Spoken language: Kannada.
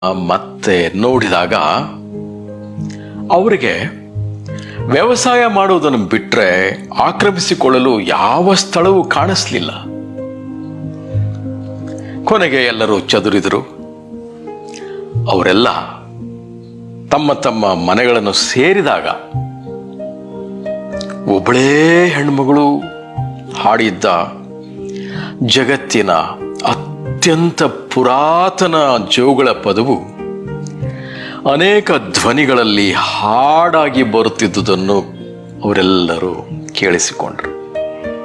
ಮತ್ತೆ ನೋಡಿದಾಗ ಅವರಿಗೆ ವ್ಯವಸಾಯ ಮಾಡುವುದನ್ನು ಬಿಟ್ರೆ ಆಕ್ರಮಿಸಿಕೊಳ್ಳಲು ಯಾವ ಸ್ಥಳವೂ ಕಾಣಿಸ್ಲಿಲ್ಲ ಕೊನೆಗೆ ಎಲ್ಲರೂ ಚದುರಿದರು ಅವರೆಲ್ಲ ತಮ್ಮ ತಮ್ಮ ಮನೆಗಳನ್ನು ಸೇರಿದಾಗ ಒಬ್ಬಳೇ ಹೆಣ್ಮಗಳು ಹಾಡಿದ್ದ ಜಗತ್ತಿನ ಅತ್ಯಂತ ಪುರಾತನ ಜೋಗಳ ಪದವು ಅನೇಕ ಧ್ವನಿಗಳಲ್ಲಿ ಹಾಡಾಗಿ ಬರುತ್ತಿದ್ದುದನ್ನು ಅವರೆಲ್ಲರೂ ಕೇಳಿಸಿಕೊಂಡರು